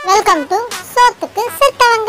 welcome to சோத்துக்கு செத்தவங்க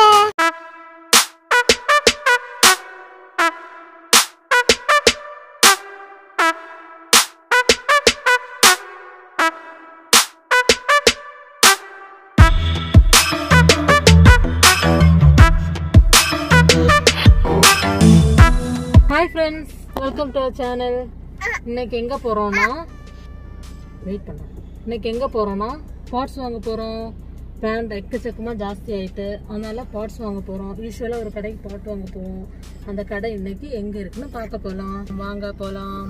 hi friends welcome to our channel இன்னைக்கு எங்கே போகிறோம்னா வெயிட் பண்ண இன்னைக்கு எங்கே போகிறோம்னா பாட்ஸ் வாங்க போகிறோம் பிளான்ட் எக்கச்சக்கமாக ஜாஸ்தி ஆயிட்டு அதனால பாட்ஸ் வாங்க போகிறோம் யூஸ்வலாக ஒரு கடைக்கு பாட் வாங்க போவோம் அந்த கடை இன்னைக்கு எங்கே இருக்குன்னு பார்க்க போகலாம் வாங்க போகலாம்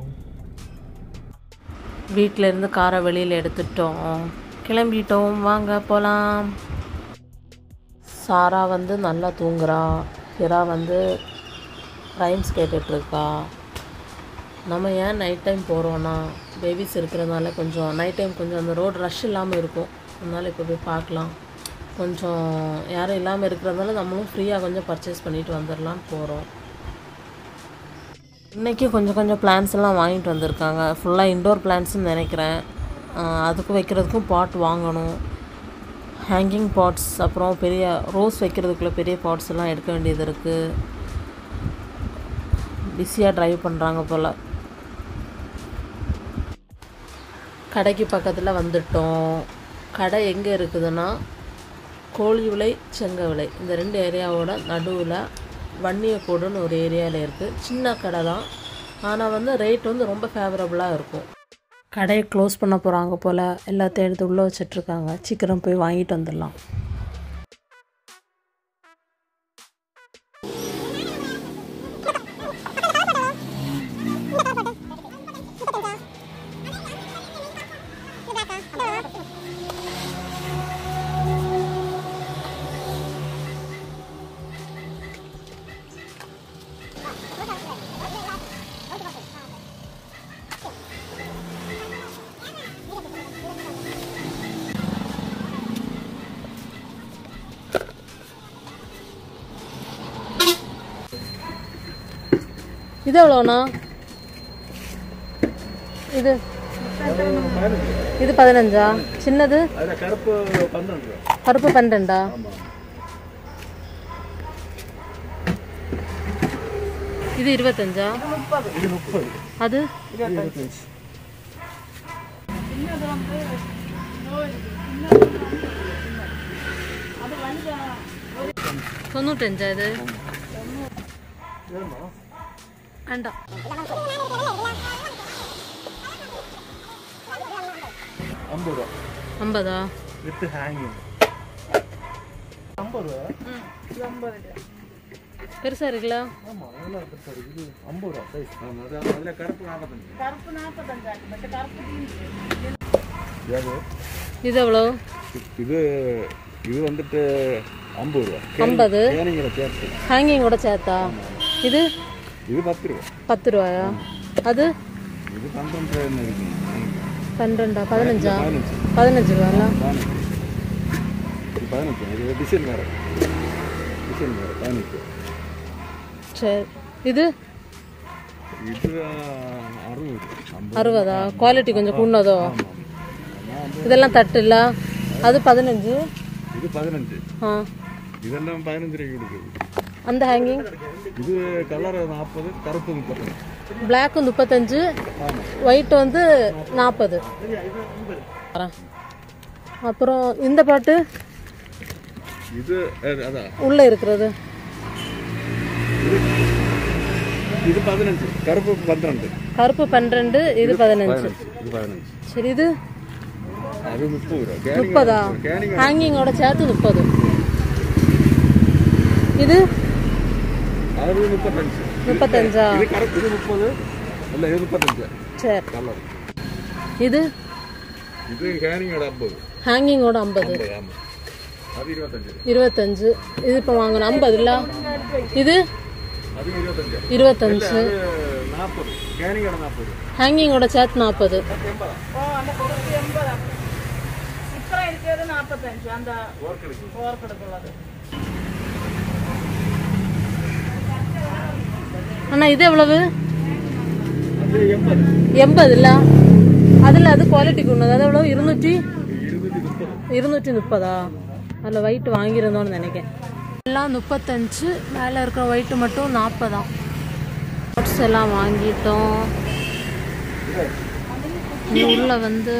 வீட்டில் இருந்து காரை வெளியில் எடுத்துட்டோம் கிளம்பிட்டோம் வாங்க போகலாம் சாரா வந்து நல்லா தூங்குறா ஹிரா வந்து ரைம்ஸ் கேட்டுட்ருக்கா நம்ம ஏன் நைட் டைம் போகிறோன்னா பேபிஸ் இருக்கிறதுனால கொஞ்சம் நைட் டைம் கொஞ்சம் அந்த ரோடு ரஷ் இல்லாமல் இருக்கும் அதனால் இப்போ போய் பார்க்கலாம் கொஞ்சம் யாரும் இல்லாமல் இருக்கிறதுனால நம்மளும் ஃப்ரீயாக கொஞ்சம் பர்ச்சேஸ் பண்ணிட்டு வந்துடலான்னு போகிறோம் இன்றைக்கி கொஞ்சம் கொஞ்சம் பிளான்ஸ் எல்லாம் வாங்கிட்டு வந்திருக்காங்க ஃபுல்லாக இன்டோர் பிளான்ஸ்னு நினைக்கிறேன் ஆஹ் அதுக்கு வைக்கிறதுக்கும் பாட் வாங்கணும் ஹேங்கிங் பாட்ஸ் அப்புறம் பெரிய ரோஸ் வைக்கிறதுக்குள்ள பெரிய பாட்ஸ் எல்லாம் எடுக்க வேண்டியது இருக்குது பிஸியாக ட்ரைவ் பண்ணுறாங்க போல் கடைக்கு பக்கத்தில் வந்துட்டோம் கடை எங்கே இருக்குதுன்னா கோழி விலை செங்க விலை இந்த ரெண்டு ஏரியாவோட நடுவில் வன்னியக்கோடுன்னு ஒரு ஏரியாவில் இருக்குது சின்ன கடை தான் ஆனால் வந்து ரேட் வந்து ரொம்ப ஃபேவரபுளாக இருக்கும் கடையை க்ளோஸ் பண்ண போகிறாங்க போல் எல்லாத்தையும் எடுத்து உள்ளே வச்சிட்ருக்காங்க சீக்கிரம் போய் வாங்கிட்டு வந்துடலாம் இது எவ்வளோண்ணா இது இது பதினஞ்சா சின்னது அதில் கருப்பு பன்னெண்டு ரூபா கருப்பு பன்னெண்டா இது இருபத்தஞ்சா இது முப்பது அது இருபத்தஞ்சு தொண்ணூத்தஞ்சா இது வேண்டாம் ஐம்பது ரூபா ஐம்பதா வித் ஹேங்கிங் ஐம்பது ரூபா பெருசா இருக்குல்ல ஆமாம் நல்லா இருக்கு சார் இது ஐம்பது ரூபா சைஸ் அதில் கருப்பு நாற்பத்தஞ்சு கருப்பு நாற்பத்தஞ்சு இது எவ்வளோ இது இது வந்துட்டு ஐம்பது ரூபா ஐம்பது கேனிங்கிற சேர்த்து ஹேங்கிங்கோட சேர்த்தா இது இது பத்து ரூபா பத்து ரூபாயா அது இது பன்னெண்டு ரூபாய்னு இருக்குங்க பன்னெண்டா பதினஞ்சா பதினஞ்சு பதினஞ்சு ரூபாங்களா பதினஞ்சு இது பதினஞ்சு இது டிசைன் வேறு டிசைன் வேறு பதினஞ்சு சரி இது இது அறுபது ஐம்பது அறுபதா குவாலிட்டி கொஞ்சம் கூடதோ ஆமாம் நான் வந்து இதெல்லாம் தட்டு இல்ல அது பதினஞ்சு இது பதினஞ்சு ஆ இதெல்லாம் பதினஞ்சு ரூபாய்க்கு கொடுக்குது அந்த ஹேங்கிங் இது கலர் நாற்பது கருப்பு முப்பத்தஞ்சு பிளாக்கு முப்பத்தஞ்சு ஆமாம் ஒயிட் வந்து நாற்பது அப்புறம் இந்த பாட்டு இது அஹ், அதான் உள்ளே இருக்கிறது இது பதினஞ்சு கருப்பு பன்னிரெண்டு கருப்பு பன்னிரெண்டு இது பதினஞ்சு இது பதினஞ்சு சரி இது அது முப்பது ரூபா கேனிங் முப்பதா கேனிங் ஹேங்கிங்கோட சேர்த்து முப்பது இது அது முப்பத்தஞ்சு முப்பத்தஞ்சா இது கருப்பு இது முப்பது இல்லை இது முப்பத்தஞ்சு சரி கலர் இது இது கேனிங்கோட ஐம்பது ஹேங்கிங்கோட ஐம்பது ஐம்பது ஆமாம் அது இருபத்தஞ்சு இருபத்தஞ்சு இது இப்போ வாங்கணும் ஐம்பது இல்ல இது அது இருபத்தஞ்சு இருபத்தஞ்சு அது நாற்பது கேனிங்கோட நாற்பது ஹேங்கிங்கோட சேர்த்து நாற்பது அண்ணா இது எவ்வளவு அது எண்பது எண்பது இல்ல அதில் அது குவாலிட்டிக்கு ஒன்று அது எவ்வளோ இருநூற்றி இருநூத்தி முப்பது இருநூற்றி முப்பதா அதில் ஒயிட் வாங்கியிருந்தோம்னு நினைக்கிறேன் எல்லாம் முப்பத்தஞ்சு மேலே இருக்கிற ஒயிட்டு மட்டும் நாற்பதாம் நோட்ஸ் எல்லாம் வாங்கிட்டோம் இங்க உள்ள வந்து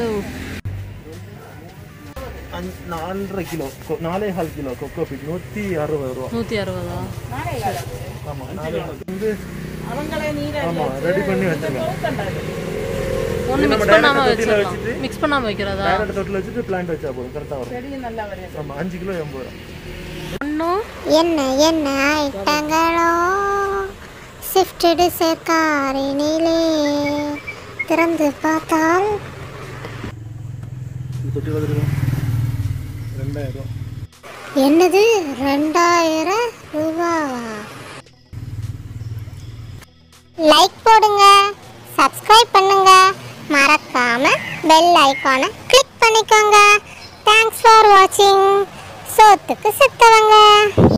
அஞ்சு நாலரை கிலோ கொ- நாலே கால் கிலோ கொக்கோ பீட் நூற்றி அறுபது ரூபா நூற்றி அறுபதா ஆமாம் நாலே வந்து ஆமாம் ரெடி பண்ணி வச்சுருக்கேன் ஒன்று மிக்ஸ் பண்ணாமல் வச்சிடலாம் மிக்ஸ் பண்ணாமல் வைக்கிறதா டேரக்ட் தொட்டில் வச்சுட்டு பிளான்ட் வச்சா போதும் கரெக்டாக வரும் ஆமாம் அஞ்சு கிலோ எண்பது ரூபா ஒன்றும் என்ன என்ன ஐட்டங்களோ ஷிஃப்டடு சேர்க்காரினிலே திறந்து பார்த்தால் இது தொட்டி வந்துருக்கோம் ரெண்டாயிரம் என்னது ரெண்டாயிரம் ரூபாவா லைக் போடுங்க சப்ஸ்கிரைப் பண்ணுங்க மறக்காம பெல் ஐகானை கிளிக் பண்ணிக்கோங்க தேங்க்ஸ் ஃபார் வாட்சிங் சோத்துக்கு செத்தவங்க